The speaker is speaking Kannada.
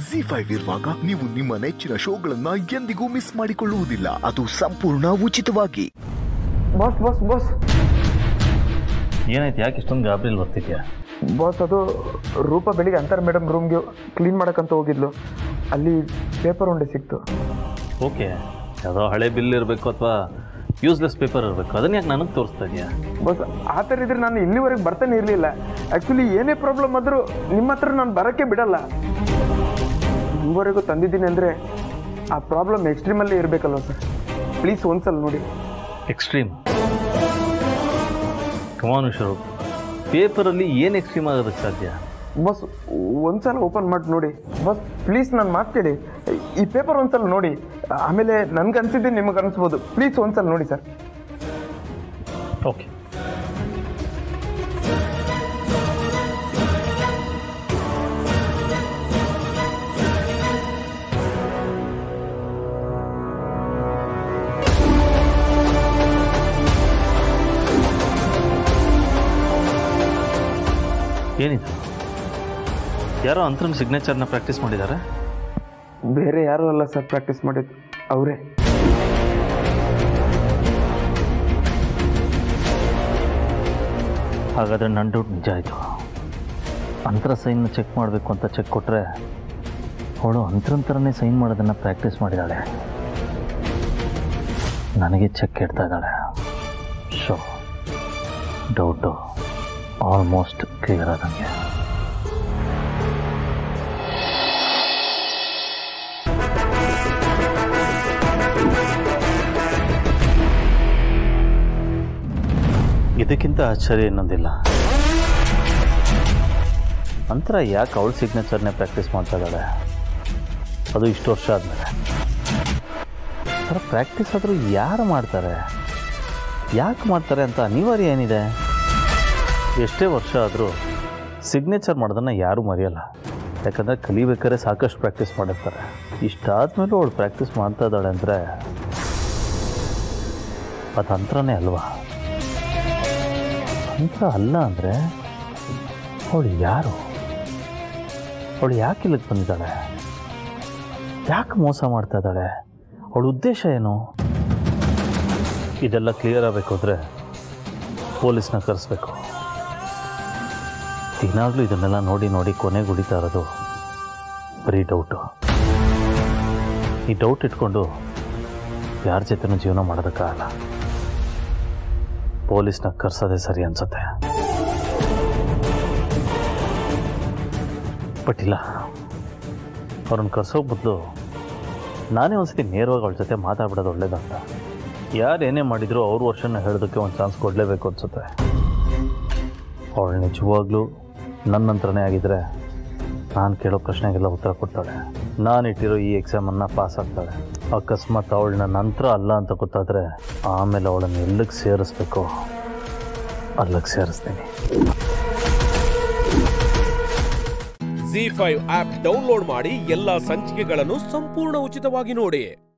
ಜಿ ಫೈವ್ ಇರುವಾಗ ನೀವು ನಿಮ್ಮ ನೆಚ್ಚಿನ ಶೋಗಳನ್ನ ಎಂದಿಗೂ ಮಿಸ್ ಮಾಡಿಕೊಳ್ಳುವುದಿಲ್ಲ ಅದು ಸಂಪೂರ್ಣ ಉಚಿತವಾಗಿ ಬಾಸ್ ಬಾಸ್ ಬಾಸ್ ಏನಾಯ್ತು ಯಾಕೆ ಇಷ್ಟೊಂದು ಗಾಬರಿಲಿ ಬರ್ತಿದ್ಯಾ ಬಾಸ್ ಅದು ರೂಪ ಬೆಳಿಗ್ಗೆ ಅಂತಾರೆ ಮೇಡಮ್ ರೂಮ್ಗೆ ಕ್ಲೀನ್ ಮಾಡಕ್ಕಂತ ಹೋಗಿದ್ಲು ಅಲ್ಲಿ ಪೇಪರ್ ಉಂಡೆ ಸಿಕ್ತು ಓಕೆ ಯಾವುದೋ ಹಳೆ ಬಿಲ್ ಇರಬೇಕು ಅಥವಾ ಯೂಸ್ಲೆಸ್ ಪೇಪರ್ ಇರಬೇಕು ಅದನ್ನ ಯಾಕೆ ನನಗೆ ತೋರಿಸ್ತಾ ಇದೆಯಾ ಬಸ್ ಆ ಥರ ಇದ್ರೆ ನಾನು ಇಲ್ಲಿವರೆಗೆ ಬರ್ತಾನೆ ಇರಲಿಲ್ಲ ಆ್ಯಕ್ಚುಲಿ ಏನೇ ಪ್ರಾಬ್ಲಮ್ ಆದರೂ ನಿಮ್ಮ ಹತ್ರ ನಾನು ಬರೋಕ್ಕೆ ಬಿಡಲ್ಲ ಇದುವರೆಗೂ ತಂದಿದ್ದೀನಿ ಅಂದರೆ ಆ ಪ್ರಾಬ್ಲಮ್ ಎಕ್ಸ್ಟ್ರೀಮಲ್ಲೇ ಇರಬೇಕಲ್ವ ಸರ್ ಪ್ಲೀಸ್ ಒಂದ್ಸಲ ನೋಡಿ ಎಕ್ಸ್ಟ್ರೀಮ್ ಕಮಾನ್ ವಿಶ್ವರು ಪೇಪರಲ್ಲಿ ಏನು ಎಕ್ಸ್ಟ್ರೀಮ್ ಆಗೋದಕ್ಕೆ ಸಾಧ್ಯ ಬಸ್ ಒಂದ್ಸಲ ಓಪನ್ ಮಾಡಿ ನೋಡಿ ಬಸ್ ಪ್ಲೀಸ್ ನನ್ನ ಮಾತು ಕೇಳಿ ಈ ಪೇಪರ್ ಒಂದ್ಸಲ ನೋಡಿ ಆಮೇಲೆ ನನ್ಗೆ ಅನ್ಸಿದ್ದು ನಿಮಗೆ ಅನಿಸ್ಬೋದು ಪ್ಲೀಸ್ ಒಂದ್ಸಲ ನೋಡಿ ಸರ್ ಓಕೆ ಏನಿದು ಯಾರೋ ಅಂತರನ್ ಸಿಗ್ನೇಚರ್ನ ಪ್ರಾಕ್ಟೀಸ್ ಮಾಡಿದ್ದಾರೆ ಬೇರೆ ಯಾರೂ ಅಲ್ಲ ಸರ್ ಪ್ರಾಕ್ಟೀಸ್ ಮಾಡಿದ್ದು ಅವರೇ ಹಾಗಾದರೆ ನನ್ನ ಡೌಟ್ ನಿಜ ಆಯಿತು ಅಂತರ ಸೈನ್ನ ಚೆಕ್ ಮಾಡಬೇಕು ಅಂತ ಚೆಕ್ ಕೊಟ್ಟರೆ ಅವಳು ಅಂತರಂತರನೇ ಸೈನ್ ಮಾಡೋದನ್ನು ಪ್ರಾಕ್ಟೀಸ್ ಮಾಡಿದ್ದಾಳೆ ನನಗೆ ಚೆಕ್ ಇಡ್ತಾ ಇದ್ದಾಳೆ ಶೋ ಡೌಟು ಆಲ್ಮೋಸ್ಟ್ ಕ್ಲಿಯರ್ ಆದಂಗೆ ಇದಕ್ಕಿಂತ ಆಶ್ಚರ್ಯ ಇನ್ನೊಂದಿಲ್ಲ ನಂತರ ಯಾಕೆ ಅವಳ ಸಿಗ್ನೇಚರ್ನೇ ಪ್ರಾಕ್ಟೀಸ್ ಮಾಡ್ತಾ ಇದ್ದಾಳೆ ಅದು ಇಷ್ಟು ವರ್ಷ ಆದಮೇಲೆ ಥರ ಪ್ರಾಕ್ಟೀಸ್ ಆದರೂ ಯಾರು ಮಾಡ್ತಾರೆ ಯಾಕೆ ಮಾಡ್ತಾರೆ ಅಂತ ಅನಿವಾರ್ಯ ಏನಿದೆ ಎಷ್ಟೇ ವರ್ಷ ಆದರೂ ಸಿಗ್ನೇಚರ್ ಮಾಡೋದನ್ನು ಯಾರೂ ಮರೆಯಲ್ಲ ಯಾಕಂದರೆ ಕಲಿಬೇಕಾದ್ರೆ ಸಾಕಷ್ಟು ಪ್ರಾಕ್ಟೀಸ್ ಮಾಡಿರ್ತಾರೆ ಇಷ್ಟಾದ್ಮೇಲೂ ಅವಳು ಪ್ರಾಕ್ಟೀಸ್ ಮಾಡ್ತಾ ಇದ್ದಾಳೆ ಅಂದರೆ ಅದು ಅಂತರನೇ ಅಲ್ವಾ ಅಂತ ಅಲ್ಲ ಅಂದರೆ ಅವಳು ಯಾರು ಅವಳು ಯಾಕೆ ಇಲ್ಲಿಗೆ ಬಂದಿದ್ದಾಳೆ ಯಾಕೆ ಮೋಸ ಮಾಡ್ತಾ ಇದ್ದಾಳೆ ಅವಳ ಉದ್ದೇಶ ಏನು ಇದೆಲ್ಲ ಕ್ಲಿಯರ್ ಆಗಬೇಕು ಅಂದರೆ ಪೊಲೀಸ್ನ ಕರೆಸ್ಬೇಕು ದಿನಾಗಲೂ ಇದನ್ನೆಲ್ಲ ನೋಡಿ ನೋಡಿ ಕೊನೆಗೆ ಉಳಿತಾ ಇರೋದು ಬರೀ ಡೌಟು ಈ ಡೌಟ್ ಇಟ್ಕೊಂಡು ಯಾರ ಜೊತೆನೂ ಜೀವನ ಮಾಡೋದಕ್ಕಾಗಲ್ಲ ಪೊಲೀಸ್ನ ಕರ್ಸೋದೇ ಸರಿ ಅನ್ಸುತ್ತೆ ಬಟ್ ಇಲ್ಲ ಅವ್ರನ್ನ ಕರ್ಸೋ ಬದಲು ನಾನೇ ಒಂದ್ಸತಿ ನೇರವಾಗಿ ಅವಳ ಜೊತೆ ಮಾತಾಡ್ಬಿಡೋದು ಒಳ್ಳೇದಂತ ಯಾರು ಏನೇ ಮಾಡಿದ್ರು ಅವ್ರ ವರ್ಷನ ಹೇಳೋದಕ್ಕೆ ಒಂದು ಚಾನ್ಸ್ ಕೊಡಲೇಬೇಕು ಅನ್ಸುತ್ತೆ ಅವಳು ನಿಜವಾಗ್ಲೂ ನನ್ನ ನಂತರನೇ ಆಗಿದ್ರೆ ನಾನು ಕೇಳೋ ಪ್ರಶ್ನೆಗೆಲ್ಲ ಉತ್ತರ ಕೊಡ್ತಾಳೆ ನಾನು ಇಟ್ಟಿರೋ ಈ ಎಕ್ಸಾಮನ್ನು ಪಾಸ್ ಆಗ್ತಾಳೆ ಅಕಸ್ಮಾತ್ ಅವಳನ್ನ ನಂತರ ಅಲ್ಲ ಅಂತ ಗೊತ್ತಾದರೆ ಆಮೇಲೆ ಅವಳನ್ನು ಎಲ್ಲಿಗೆ ಸೇರಿಸ್ಬೇಕು ಅಲ್ಲಿಗೆ ಸೇರಿಸ್ತೀನಿ ಜಿ ಫೈವ್ ಆಪ್ ಡೌನ್ಲೋಡ್ ಮಾಡಿ ಎಲ್ಲಾ ಸಂಚಿಕೆಗಳನ್ನು ಸಂಪೂರ್ಣ ಉಚಿತವಾಗಿ ನೋಡಿ